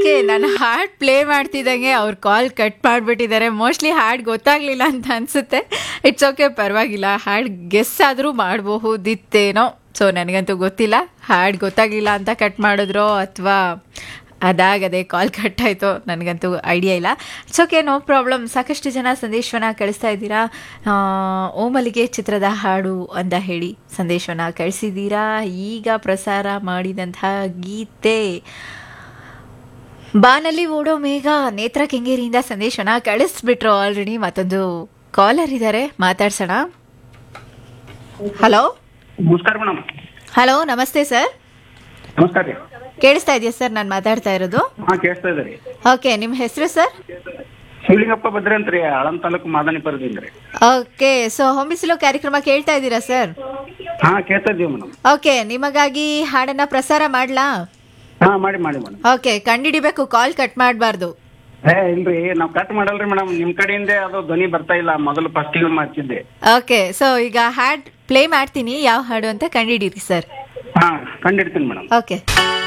okay ನಾನು ಹಾಡ್ play ಮಾಡ್ತಿದ್ದಂಗೆ ಅವ್ರು ಕಾಲ್ ಕಟ್ ಮಾಡಿಬಿಟ್ಟಿದ್ದಾರೆ ಮೋಸ್ಟ್ಲಿ ಹಾಡ್ ಗೊತ್ತಾಗ್ಲಿಲ್ಲ ಅಂತ ಅನ್ಸುತ್ತೆ ಇಟ್ಸ್ ಓಕೆ ಪರವಾಗಿಲ್ಲ ಹಾಡ್ ಗೆಸ್ ಆದರೂ ಮಾಡಬಹುದಿತ್ತೇನೋ ಸೊ ನನಗಂತೂ ಗೊತ್ತಿಲ್ಲ ಹಾಡ್ ಗೊತ್ತಾಗ್ಲಿಲ್ಲ ಅಂತ ಕಟ್ ಮಾಡಿದ್ರೋ ಅಥವಾ ಅದಾಗದೆ ಕಾಲ್ ಕಟ್ ಆಯಿತು ನನಗಂತೂ ಐಡಿಯಾ ಇಲ್ಲ ಇಟ್ಸ್ ಓಕೆ ನೋ ಪ್ರಾಬ್ಲಮ್ ಸಾಕಷ್ಟು ಜನ ಸಂದೇಶವನ್ನು ಕಳಿಸ್ತಾ ಇದ್ದೀರಾ ಆ, ಓಮಲಿಗೆ ಚಿತ್ರದ ಹಾಡು ಅಂತ ಹೇಳಿ ಸಂದೇಶವನ್ನು ಕಳಿಸಿದ್ದೀರಾ ಈಗ ಪ್ರಸಾರ ಮಾಡಿದಂತಹ ಗೀತೆ ಬಾನಲ್ಲಿ ಓಡೋ ಮೇಘ ನೇತ್ರ ಕೆಂಗೇರಿಯಿಂದ ಸಂದೇಶನ ಕಳಿಸ್ಬಿಟ್ರು ಆಲ್ರೆಡಿ ಮತ್ತೊಂದು ಕಾಲರ್ ಇದ್ದಾರೆ ಮಾತಾಡ್ಸೋಣ ಹಲೋ ನಮಸ್ಕಾರ ಮೇಡಮ್ ಹಲೋ ನಮಸ್ತೆ ಸರ್ ನಮಸ್ಕಾರ ರೀ ಕೇಳಿಸ್ತಾ ಇದೆಯಾ ಸರ್ ನಾನು ಮಾತಾಡ್ತಾ ಇರೋದು ಹಾ ಕೇಳಿಸ್ತಾ ಇದೆ ರೀ ಓಕೆ ನಿಮ್ಮ ಹೆಸರು ಸರ್ ಶಿವಲಿಂಗಪ್ಪ ಬದ್ರಿ ಅಂತ ರೀ ಆಳಂದ ತಾಲೂಕು ಮಾದನಿಪುರದಿಂದ ರೀ ಓಕೆ ಸೊ ಹೊಂಬಿಸಿಲು ಕಾರ್ಯಕ್ರಮ ಕೇಳ್ತಾ ಇದ್ದೀರಾ ಸರ್ ಹಾ ಕೇಳ್ತಾ ಇದ್ದೀವಿ ಮೇಡಮ್ ಓಕೆ ನಿಮಗಾಗಿ ಹಾಡನ್ನ ಪ್ರಸಾರ ಮಾಡ್ಲಾ ಹಾ ಮಾಡಿ ಮಾಡಿ ಮೇಡಮ್ ಓಕೆ ಕಂಡಿಡಿಬೇಕು ಕಾಲ್ ಕಟ್ ಮಾಡಬಾರ್ದು ಏ ಇಲ್ರಿ ನಾವ್ ಕಟ್ ಮಾಡಲ್ರಿ ಮೇಡಮ್ ನಿಮ್ ಕಡೆಯಿಂದ ಅದು ಧ್ವನಿ ಬರ್ತಾ ಇಲ್ಲ ಮೊದಲು ಫಸ್ಟಿಗೆ ಮಾಡ್ತಿದ್ದೆ ಓಕೆ ಸೊ ಈಗ ಹಾಡ್ ಪ್ಲೇ ಮಾಡ್ತೀನಿ ಯಾವ ಹಾಡು ಅಂತ ಕಂಡಿಡೀರಿ ಸರ್ ಹಾ ಕಂಡಿಡ್ತೀನಿ ಮೇಡಮ್ ಓಕೆ